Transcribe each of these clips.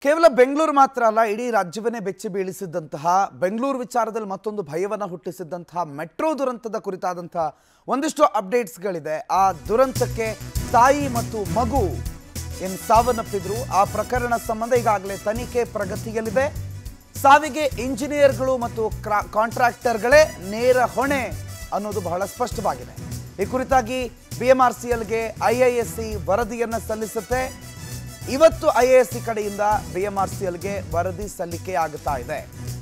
ಕೇವಲ ಬೆಂಗಳೂರು ಮಾತ್ರ ಅಲ್ಲ ಇಡೀ ರಾಜ್ಯವನ್ನೇ ಬೆಚ್ಚಿ ಬೀಳಿಸಿದ್ದಂತಹ ಬೆಂಗಳೂರು ವಿಚಾರದಲ್ಲಿ ಮತ್ತೊಂದು ಭಯವನ್ನು ಹುಟ್ಟಿಸಿದ್ದಂತಹ ಮೆಟ್ರೋ ದುರಂತದ ಕುರಿತಾದಂತಹ ಒಂದಿಷ್ಟು ಅಪ್ಡೇಟ್ಸ್ಗಳಿದೆ ಆ ದುರಂತಕ್ಕೆ ತಾಯಿ ಮತ್ತು ಮಗು ಏನು ಸಾವನ್ನಪ್ಪಿದ್ರು ಆ ಪ್ರಕರಣ ಸಂಬಂಧ ಈಗಾಗಲೇ ತನಿಖೆ ಪ್ರಗತಿಯಲ್ಲಿದೆ ಸಾವಿಗೆ ಇಂಜಿನಿಯರ್ಗಳು ಮತ್ತು ಕ್ರಾ- ಕಾಂಟ್ರಾಕ್ಟರ್ಗಳೇ ನೇರ ಹೊಣೆ ಅನ್ನೋದು ಬಹಳ ಸ್ಪಷ್ಟವಾಗಿದೆ ಈ ಕುರಿತಾಗಿ ಬಿ ಎಂ ಆರ್ ಸಿ ಎಲ್ಗೆ ಐ ಐ ಎಸ್ ಸಿ ವರದಿಯನ್ನು ಸಲ್ಲಿಸುತ್ತೆ ಇವತ್ತು ಐ ಎ ಎಸ್ ಸಿ ಕಡೆಯಿಂದ ಬಿ ಎಂ ಆರ್ ಸಿ ಎಲ್ಗೆ ವರದಿ ಸಲ್ಲಿಕೆ ಆಗುತ್ತಾ ಇದೆ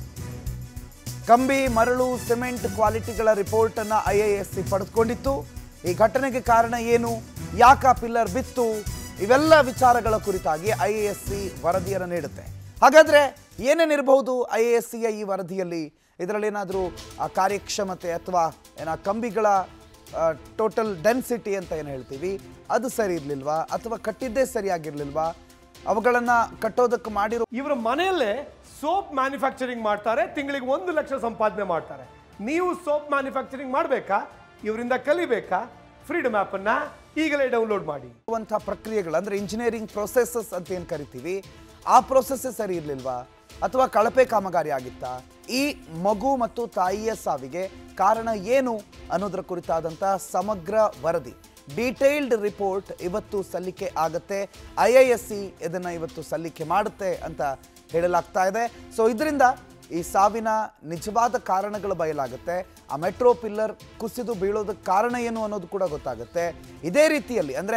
ಕಂಬಿ ಮರಳು ಸಿಮೆಂಟ್ ಕ್ವಾಲಿಟಿಗಳ ರಿಪೋರ್ಟ್ ಅನ್ನ ಐ ಎ ಎಸ್ ಸಿ ಪಡೆದುಕೊಂಡಿತ್ತು ಈ ಘಟನೆಗೆ ಕಾರಣ ಏನು ಯಾಕ ಪಿಲ್ಲರ್ ಬಿತ್ತು ಇವೆಲ್ಲ ವಿಚಾರಗಳ ಕುರಿತಾಗಿ ಐ ಎ ಎಸ್ ಸಿ ವರದಿಯನ್ನು ನೀಡುತ್ತೆ ಹಾಗಾದ್ರೆ ಏನೇನಿರಬಹುದು ಐ ಎ ಎಸ್ ಸಿಯ ಈ ವರದಿಯಲ್ಲಿ ಇದರಲ್ಲಿ ಏನಾದರೂ ಕಾರ್ಯಕ್ಷಮತೆ ಅಥವಾ ಏನ ಕಂಬಿಗಳ ಟೋಟಲ್ ಡೆನ್ಸಿಟಿ ಅಂತ ಏನು ಹೇಳ್ತೀವಿ ಅದು ಸರಿ ಇರಲಿಲ್ವಾ ಅಥವಾ ಕಟ್ಟಿದ್ದೇ ಸರಿಯಾಗಿರ್ಲಿಲ್ವಾ ಅವುಗಳನ್ನು ಕಟ್ಟೋದಕ್ಕೆ ಮಾಡಿರೋ ಇವರ ಮನೆಯಲ್ಲೇ ಸೋಪ್ ಮ್ಯಾನುಫ್ಯಾಕ್ಚರಿಂಗ್ ಮಾಡ್ತಾರೆ ತಿಂಗಳಿಗೆ ಒಂದು ಲಕ್ಷ ಸಂಪಾದನೆ ಮಾಡ್ತಾರೆ ನೀವು ಸೋಪ್ ಮ್ಯಾನುಫ್ಯಾಕ್ಚರಿಂಗ್ ಮಾಡಬೇಕಾ ಇವರಿಂದ ಕಲಿಬೇಕಾ ಫ್ರೀಡಮ್ ಅನ್ನ ಈಗಲೇ ಡೌನ್ಲೋಡ್ ಮಾಡಿ ಇರುವಂಥ ಪ್ರಕ್ರಿಯೆಗಳು ಅಂದರೆ ಇಂಜಿನಿಯರಿಂಗ್ ಪ್ರೊಸೆಸಸ್ ಅಂತ ಏನು ಕರಿತೀವಿ ಆ ಪ್ರೊಸೆಸ್ಸೇ ಸರಿ ಇರಲಿಲ್ವಾ ಅಥವಾ ಕಳಪೆ ಕಾಮಗಾರಿ ಆಗಿತ್ತಾ ಈ ಮಗು ಮತ್ತು ತಾಯಿಯ ಸಾವಿಗೆ ಕಾರಣ ಏನು ಅನ್ನೋದರ ಕುರಿತಾದಂಥ ಸಮಗ್ರ ವರದಿ ಡೀಟೇಲ್ಡ್ ರಿಪೋರ್ಟ್ ಇವತ್ತು ಸಲ್ಲಿಕೆ ಆಗತ್ತೆ ಐ ಐ ಎಸ್ ಸಿ ಇದನ್ನು ಇವತ್ತು ಸಲ್ಲಿಕೆ ಮಾಡುತ್ತೆ ಅಂತ ಹೇಳಲಾಗ್ತಾ ಇದೆ ಸೊ ಇದರಿಂದ ಈ ಸಾವಿನ ನಿಜವಾದ ಕಾರಣಗಳು ಬಯಲಾಗುತ್ತೆ ಆ ಮೆಟ್ರೋ ಪಿಲ್ಲರ್ ಕುಸಿದು ಬೀಳೋದಕ್ಕೆ ಕಾರಣ ಏನು ಅನ್ನೋದು ಕೂಡ ಗೊತ್ತಾಗುತ್ತೆ ಇದೇ ರೀತಿಯಲ್ಲಿ ಅಂದರೆ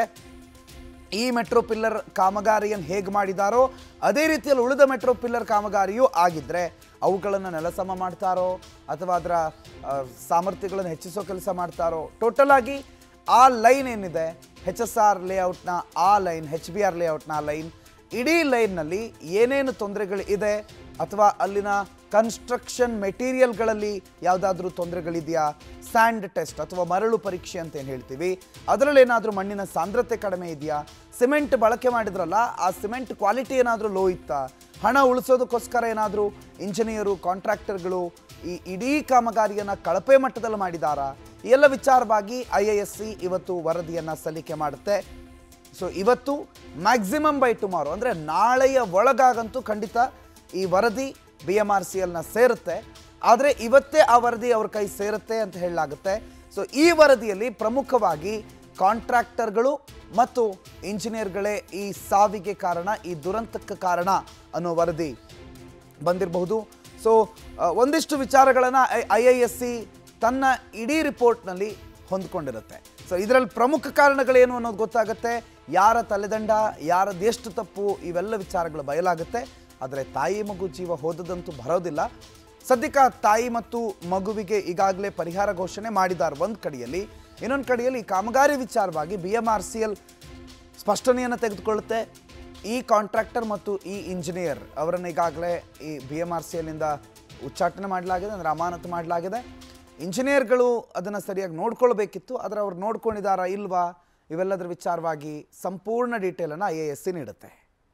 ಈ ಮೆಟ್ರೋ ಪಿಲ್ಲರ್ ಕಾಮಗಾರಿಯನ್ನು ಹೇಗೆ ಮಾಡಿದಾರೋ ಅದೇ ರೀತಿಯಲ್ಲಿ ಉಳಿದ ಮೆಟ್ರೋ ಪಿಲ್ಲರ್ ಕಾಮಗಾರಿಯೂ ಆಗಿದ್ರೆ ಅವುಗಳನ್ನು ನೆಲಸಮ ಮಾಡ್ತಾರೋ ಅಥವಾ ಅದರ ಆ, ಸಾಮರ್ಥ್ಯಗಳನ್ನು ಹೆಚ್ಚಿಸೋ ಕೆಲಸ ಮಾಡ್ತಾರೋ ಟೋಟಲ್ ಆಗಿ ಆ ಲೈನ್ ಏನಿದೆ ಹೆಚ್ ಎಸ್ ಆರ್ ಲೇಔಟ್ನ ಆ ಲೈನ್ ಹೆಚ್ ಬಿ ಆರ್ ಲೇಔಟ್ನ ಲೈನ್ ಇಡೀ ಲೈನ್ನಲ್ಲಿ ಏನೇನು ತೊಂದರೆಗಳು ಇದೆ ಅಥವಾ ಅಲ್ಲಿನ ಕನ್ಸ್ಟ್ರಕ್ಷನ್ ಮೆಟೀರಿಯಲ್ಗಳಲ್ಲಿ ಯಾವುದಾದ್ರೂ ತೊಂದರೆಗಳಿದೆಯಾ ಸ್ಯಾಂಡ್ ಟೆಸ್ಟ್ ಅಥವಾ ಮರಳು ಪರೀಕ್ಷೆ ಅಂತ ಏನು ಹೇಳ್ತೀವಿ ಅದರಲ್ಲಿ ಏನಾದರೂ ಮಣ್ಣಿನ ಸಾಂದ್ರತೆ ಕಡಿಮೆ ಇದೆಯಾ ಸಿಮೆಂಟ್ ಬಳಕೆ ಮಾಡಿದ್ರಲ್ಲ ಆ ಸಿಮೆಂಟ್ ಕ್ವಾಲಿಟಿ ಏನಾದರೂ ಲೋ ಇತ್ತಾ ಹಣ ಉಳಿಸೋದಕ್ಕೋಸ್ಕರ ಏನಾದರೂ ಇಂಜಿನಿಯರು ಕಾಂಟ್ರಾಕ್ಟರ್ಗಳು ಈ ಇಡೀ ಕಾಮಗಾರಿಯನ್ನು ಕಳಪೆ ಮಟ್ಟದಲ್ಲಿ ಮಾಡಿದಾರಾ ಈ ಎಲ್ಲ ವಿಚಾರವಾಗಿ ಐ ಎ ಎಸ್ ಸಿ ಇವತ್ತು ವರದಿಯನ್ನು ಸಲ್ಲಿಕೆ ಮಾಡುತ್ತೆ ಸೊ ಇವತ್ತು ಮ್ಯಾಕ್ಸಿಮಮ್ ಬೈ ಟುಮಾರೋ ಅಂದರೆ ನಾಳೆಯ ಒಳಗಾಗಂತೂ ಖಂಡಿತ ಈ ವರದಿ ಬಿ ಎಮ್ ಆರ್ ಸಿ ಎಲ್ನ ಸೇರುತ್ತೆ ಆದರೆ ಇವತ್ತೇ ಆ ವರದಿ ಅವ್ರ ಕೈ ಸೇರುತ್ತೆ ಅಂತ ಹೇಳಲಾಗುತ್ತೆ ಸೊ ಈ ವರದಿಯಲ್ಲಿ ಪ್ರಮುಖವಾಗಿ ಕಾಂಟ್ರಾಕ್ಟರ್ಗಳು ಮತ್ತು ಇಂಜಿನಿಯರ್ಗಳೇ ಈ ಸಾವಿಗೆ ಕಾರಣ ಈ ದುರಂತಕ್ಕೆ ಕಾರಣ ಅನ್ನೋ ವರದಿ ಬಂದಿರಬಹುದು ಸೊ ಒಂದಿಷ್ಟು ವಿಚಾರಗಳನ್ನು ಐ ಐ ಎಸ್ ಸಿ ತನ್ನ ಇಡೀ ರಿಪೋರ್ಟ್ನಲ್ಲಿ ಹೊಂದ್ಕೊಂಡಿರುತ್ತೆ ಸೊ ಇದರಲ್ಲಿ ಪ್ರಮುಖ ಕಾರಣಗಳೇನು ಅನ್ನೋದು ಗೊತ್ತಾಗುತ್ತೆ ಯಾರ ತಲೆದಂಡ ಯಾರದೆಷ್ಟು ತಪ್ಪು ಇವೆಲ್ಲ ವಿಚಾರಗಳು ಬಯಲಾಗುತ್ತೆ ಆದರೆ ತಾಯಿ ಮಗು ಜೀವ ಹೋದದಂತೂ ಬರೋದಿಲ್ಲ ಸದ್ಯಕ್ಕೆ ಆ ತಾಯಿ ಮತ್ತು ಮಗುವಿಗೆ ಈಗಾಗಲೇ ಪರಿಹಾರ ಘೋಷಣೆ ಮಾಡಿದ್ದಾರೆ ಒಂದು ಕಡೆಯಲ್ಲಿ ಇನ್ನೊಂದು ಕಡೆಯಲ್ಲಿ ಈ ಕಾಮಗಾರಿ ವಿಚಾರವಾಗಿ B M R C L ಸ್ಪಷ್ಟನೆಯನ್ನು ತೆಗೆದುಕೊಳ್ಳುತ್ತೆ ಈ ಕಾಂಟ್ರಾಕ್ಟರ್ ಮತ್ತು ಈ ಇಂಜಿನಿಯರ್ ಅವರನ್ನು ಈಗಾಗಲೇ ಈ ಬಿ ಎಮ್ ಆರ್ ಸಿ ಎಲ್ಲಿಂದ ಉಚ್ಚಾಟನೆ ಮಾಡಲಾಗಿದೆ ಅಂದರೆ ಅಮಾನತು ಮಾಡಲಾಗಿದೆ ಇಂಜಿನಿಯರ್ಗಳು ಅದನ್ನು ಸರಿಯಾಗಿ ನೋಡ್ಕೊಳ್ಬೇಕಿತ್ತು ಆದರೆ ಅವ್ರು ನೋಡ್ಕೊಂಡಿದ್ದಾರಾ ಇಲ್ವಾ ಇವೆಲ್ಲದರ ವಿಚಾರವಾಗಿ ಸಂಪೂರ್ಣ ಡೀಟೇಲನ್ನು ಐ ಎ ಎಸ್ ಸಿ ನೀಡುತ್ತೆ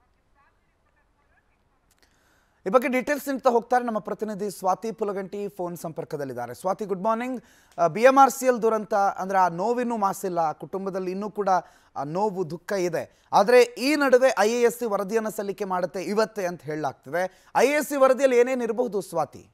ಈ ಬಗ್ಗೆ ಡೀಟೇಲ್ಸ್ ನೀಡ್ತಾ ಹೋಗ್ತಾರೆ ನಮ್ಮ ಪ್ರತಿನಿಧಿ ಸ್ವಾತಿ ಪುಲಗಂಟಿ ಫೋನ್ ಸಂಪರ್ಕದಲ್ಲಿದ್ದಾರೆ Swathi good morning B M R C L ದುರಂತ ಅಂದರೆ ಆ ನೋವಿನ್ನೂ ಮಾಸಿಲ್ಲ ಆ ಕುಟುಂಬದಲ್ಲಿ ಇನ್ನೂ ಕೂಡ ಆ ನೋವು ದುಃಖ ಇದೆ ಆದರೆ ಈ ನಡುವೆ ಐ ಎ ಎಸ್ ಸಿ ವರದಿಯನ್ನು ಸಲ್ಲಿಕೆ ಮಾಡುತ್ತೆ ಇವತ್ತೇ ಅಂತ ಹೇಳಲಾಗ್ತದೆ ಐ ಎ ಎಸ್ ಸಿ ವರದಿಯಲ್ಲಿ ಏನೇನು ಇರಬಹುದು Swathi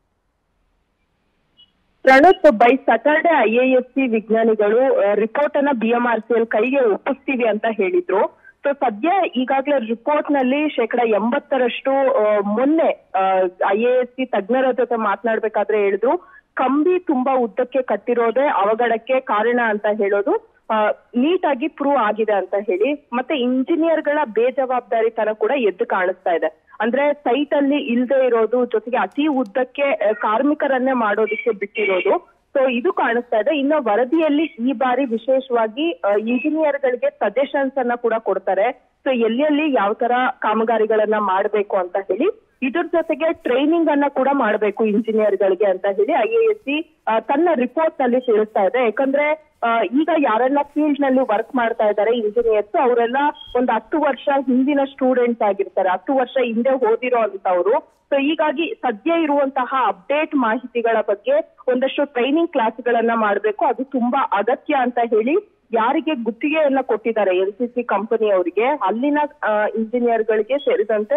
Pranath by Saturday IASC ವಿಜ್ಞಾನಿಗಳು ರಿಪೋರ್ಟ್ ಅನ್ನ ಬಿಎಂಆರ್ಸಿಎಲ್ ಕೈಗೆ ಒಪ್ಪಿಸ್ತೀವಿ ಅಂತ ಹೇಳಿದ್ರು ಸೊ ಸದ್ಯ ಈಗಾಗಲೇ ರಿಪೋರ್ಟ್ ನಲ್ಲಿ ಶೇಕಡ ಎಂಬತ್ತರಷ್ಟು ಆ, ಮೊನ್ನೆ ಐಎಎಸ್ಸಿ ತಜ್ಞರ ಜೊತೆ ಮಾತನಾಡ್ಬೇಕಾದ್ರೆ ಹೇಳಿದ್ರು ಕಂಬಿ ತುಂಬಾ ಉದ್ದಕ್ಕೆ ಕಟ್ಟಿರೋದೇ ಅವಘಡಕ್ಕೆ ಕಾರಣ ಅಂತ ಹೇಳೋದು ನೀಟಾಗಿ ಪ್ರೂವ್ ಆಗಿದೆ ಅಂತ ಹೇಳಿ ಮತ್ತೆ ಇಂಜಿನಿಯರ್ಗಳ ಬೇಜವಾಬ್ದಾರಿತನ ಕೂಡ ಎದ್ದು ಕಾಣಿಸ್ತಾ ಇದೆ ಅಂದ್ರೆ ಸೈಟ್ ಅಲ್ಲಿ ಇಲ್ದೇ ಇರೋದು ಜೊತೆಗೆ ಅತಿ ಉದ್ದಕ್ಕೆ ಆ, ಕಾರ್ಮಿಕರನ್ನೇ ಮಾಡೋದಕ್ಕೆ ಬಿಟ್ಟಿರೋದು ಸೊ ಇದು ಕಾಣಿಸ್ತಾ ಇದೆ ಇನ್ನು ವರದಿಯಲ್ಲಿ ಈ ಬಾರಿ ವಿಶೇಷವಾಗಿ ಇಂಜಿನಿಯರ್ ಗಳಿಗೆ ಸಜೆಷನ್ಸ್ ಅನ್ನ ಕೂಡ ಕೊಡ್ತಾರೆ ಸೊ ಎಲ್ಲೆಲ್ಲಿ ಯಾವ ತರ ಕಾಮಗಾರಿಗಳನ್ನ ಮಾಡಬೇಕು ಅಂತ ಹೇಳಿ ಇದ್ರ ಜೊತೆಗೆ ಟ್ರೈನಿಂಗ್ ಅನ್ನ ಕೂಡ ಮಾಡಬೇಕು ಇಂಜಿನಿಯರ್ ಗಳಿಗೆ ಅಂತ ಹೇಳಿ ಐ ಎ ಎಸ್ ಸಿ ತನ್ನ ರಿಪೋರ್ಟ್ ನಲ್ಲಿ ತಿಳಿಸ್ತಾ ಇದೆ ಯಾಕಂದ್ರೆ ಆ, ಈಗ ಯಾರೆಲ್ಲ ಫೀಲ್ಡ್ ನಲ್ಲಿ ವರ್ಕ್ ಮಾಡ್ತಾ ಇದ್ದಾರೆ ಇಂಜಿನಿಯರ್ಸ್ ಅವರೆಲ್ಲ ಒಂದು ಹತ್ತು ವರ್ಷ ಹಿಂದಿನ ಸ್ಟೂಡೆಂಟ್ಸ್ ಆಗಿರ್ತಾರೆ ಹತ್ತು ವರ್ಷ ಹಿಂದೆ ಓದಿರೋ ಅಂತವ್ರು ಸೊ ಹೀಗಾಗಿ ಸದ್ಯ ಇರುವಂತಹ ಅಪ್ಡೇಟ್ ಮಾಹಿತಿಗಳ ಬಗ್ಗೆ ಒಂದಷ್ಟು ಟ್ರೈನಿಂಗ್ ಕ್ಲಾಸ್ಗಳನ್ನ ಮಾಡಬೇಕು ಅದು ತುಂಬಾ ಅಗತ್ಯ ಅಂತ ಹೇಳಿ ಯಾರಿಗೆ ಗುತ್ತಿಗೆಯನ್ನ ಕೊಟ್ಟಿದ್ದಾರೆ ಎಲ್ ಸಿ ಸಿ ಕಂಪನಿ ಅವರಿಗೆ ಅಲ್ಲಿನ ಇಂಜಿನಿಯರ್ ಗಳಿಗೆ ಸೇರಿದಂತೆ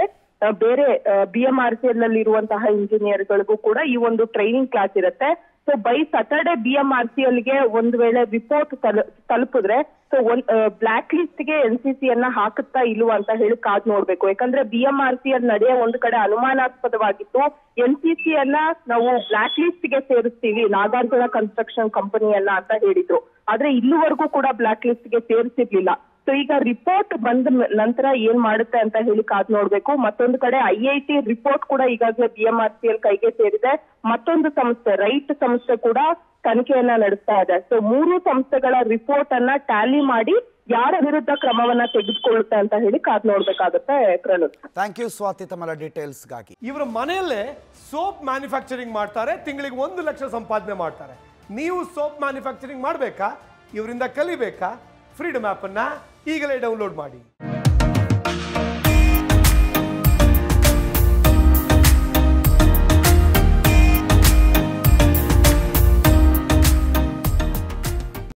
ಆ, ಬೇರೆ B M R C L ಅಲ್ಲಿ ಇರುವಂತಹ ಇಂಜಿನಿಯರ್ಗಳಿಗೂ ಕೂಡ ಈ ಒಂದು ಟ್ರೈನಿಂಗ್ ಕ್ಲಾಸ್ ಇರುತ್ತೆ so by Saturday B M R C ಎಲ್ಗೆ ಒಂದ್ ವೇಳೆ ರಿಪೋರ್ಟ್ ತಲುಪಿದ್ರೆ ಸೊ ಒಂದ್ ಬ್ಲಾಕ್ ಲಿಸ್ಟ್ ಗೆ ಎನ್ ಸಿ ಸಿ ಅನ್ನ ಹಾಕುತ್ತಾ ಇಲ್ವಾ ಅಂತ ಹೇಳಿ ಕಾದ್ ನೋಡ್ಬೇಕು ಯಾಕಂದ್ರೆ B M R C L ನಡೆಯ ಒಂದು ಕಡೆ ಅನುಮಾನಾಸ್ಪದವಾಗಿತ್ತು ಎನ್ ಸಿ ಸಿ ಅನ್ನ ನಾವು ಬ್ಲಾಕ್ ಲಿಸ್ಟ್ ಗೆ ಸೇರಿಸ್ತೀವಿ ನಾಗಾರ್ಜುನ ಕನ್ಸ್ಟ್ರಕ್ಷನ್ ಕಂಪನಿಯನ್ನ ಅಂತ ಹೇಳಿದ್ರು ಆದ್ರೆ ಇಲ್ಲಿವರೆಗೂ ಕೂಡ ಬ್ಲಾಕ್ ಲಿಸ್ಟ್ ಗೆ ಸೇರಿಸಿರ್ಲಿಲ್ಲ ಸೊ ಈಗ ರಿಪೋರ್ಟ್ ಬಂದ ಮ- ನಂತರ ಏನ್ ಮಾಡುತ್ತೆ ಅಂತ ಹೇಳಿ ಕಾದ್ ನೋಡ್ಬೇಕು ಮತ್ತೊಂದು ಕಡೆ ಐ ಐ ಟಿ ರಿಪೋರ್ಟ್ ಕೂಡ ಈಗಾಗಲೇ B M R C L ಕೈಗೆ ಸೇರಿದೆ ಮತ್ತೊಂದು ಸಂಸ್ಥೆ ರೈಟ್ ಸಂಸ್ಥೆ ಕೂಡ ತನಿಖೆಯನ್ನ ನಡೆಸ್ತಾ ಇದೆ ಸೊ ಮೂರು ಸಂಸ್ಥೆಗಳ ರಿಪೋರ್ಟ್ ಅನ್ನ ಟ್ಯಾಲಿ ಮಾಡಿ ಯಾರ ವಿರುದ್ಧ ಕ್ರಮವನ್ನ ತೆಗೆದುಕೊಳ್ಳುತ್ತೆ ಅಂತ ಹೇಳಿ ಕಾದ್ ನೋಡ್ಬೇಕಾಗುತ್ತೆ ಪ್ರಣುತ್ ಥ್ಯಾಂಕ್ ಯು ಸ್ವಾತಿ ತಮ್ಮೆಲ್ಲ ಡೀಟೇಲ್ಸ್ಗಾಗಿ ಇವರ ಮನೆಯಲ್ಲೇ ಸೋಪ್ ಮ್ಯಾನುಫ್ಯಾಕ್ಚರಿಂಗ್ ಮಾಡ್ತಾರೆ ತಿಂಗಳಿಗೆ ಒಂದು ಲಕ್ಷ ಸಂಪಾದನೆ ಮಾಡ್ತಾರೆ ನೀವು ಸೋಪ್ ಮ್ಯಾನುಫ್ಯಾಕ್ಚರಿಂಗ್ ಮಾಡಬೇಕಾ ಇವರಿಂದ ಕಲಿಬೇಕಾ ಫ್ರೀಡಮ್ ಆ್ಯಪನ್ನು ಈಗಲೇ ಡೌನ್ಲೋಡ್ ಮಾಡಿ